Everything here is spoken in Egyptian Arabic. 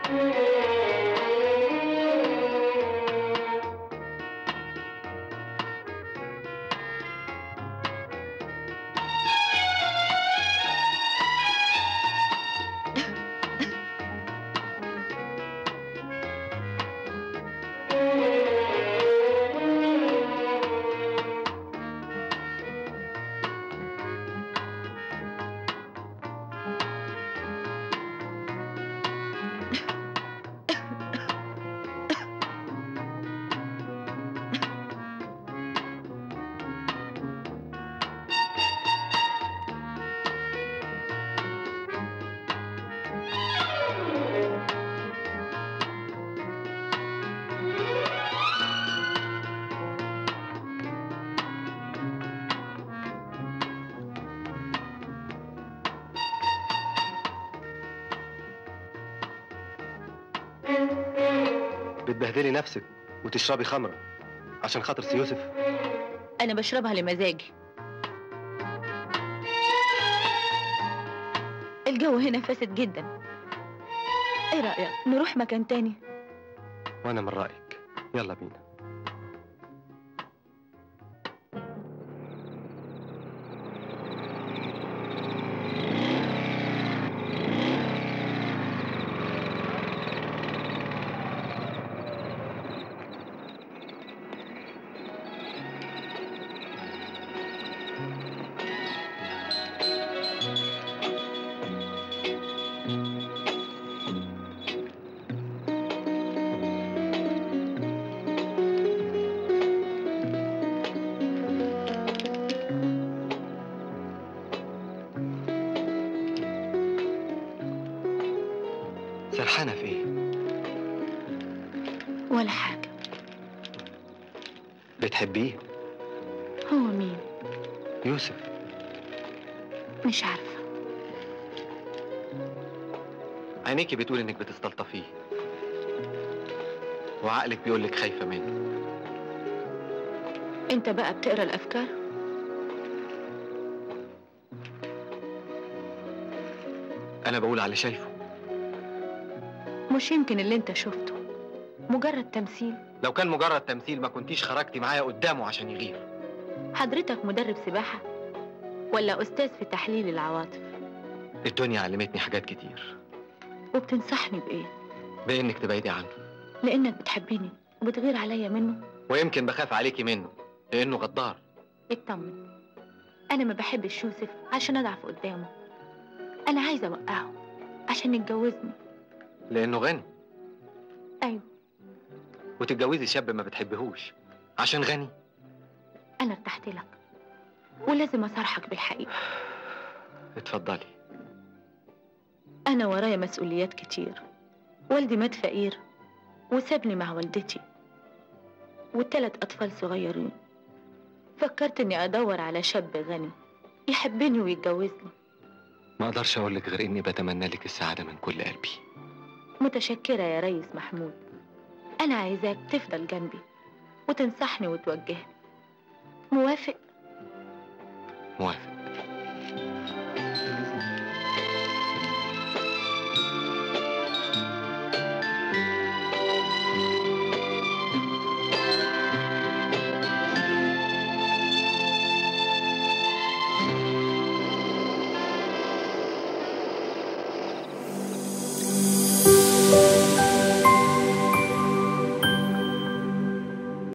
بتبهدلي نفسك وتشربي خمرة عشان خاطر سي يوسف أنا بشربها لمزاجي الجو هنا فاسد جدا ايه رأيك نروح مكان تاني وأنا من رأيك يلا بينا سرحانة في إيه؟ ولا حاجة بتحبيه؟ هو مين يوسف مش عارفة عينيكي بتقول إنك بتستلطفيه وعقلك بيقول لك خايفة منه انت بقى بتقرا الأفكار أنا بقول على شايفه مش يمكن اللي انت شفته مجرد تمثيل لو كان مجرد تمثيل ما كنتيش خرجتي معايا قدامه عشان يغير حضرتك مدرب سباحة ولا أستاذ في تحليل العواطف الدنيا علمتني حاجات كتير وبتنصحني بإيه بإنك تبعدي عنه لأنك بتحبني وبتغير عليا منه ويمكن بخاف عليكي منه لأنه غدار اطمن أنا ما بحبش يوسف عشان أضعف قدامه أنا عايزة أوقعه عشان يتجوزني لأنه غني أيوه وتتجوزي شاب ما بتحبهوش عشان غني أنا ارتحت لك ولازم أصارحك بالحقيقة اتفضلي أنا ورايا مسؤوليات كتير والدي مات فقير وسابني مع والدتي والتلات أطفال صغيرين فكرت إني أدور على شاب غني يحبني ويتجوزني ما أقدرش أقول لك غير إني بتمنى لك السعادة من كل قلبي متشكرة يا ريس محمود أنا عايزاك تفضل جنبي وتنصحني وتوجهني موافق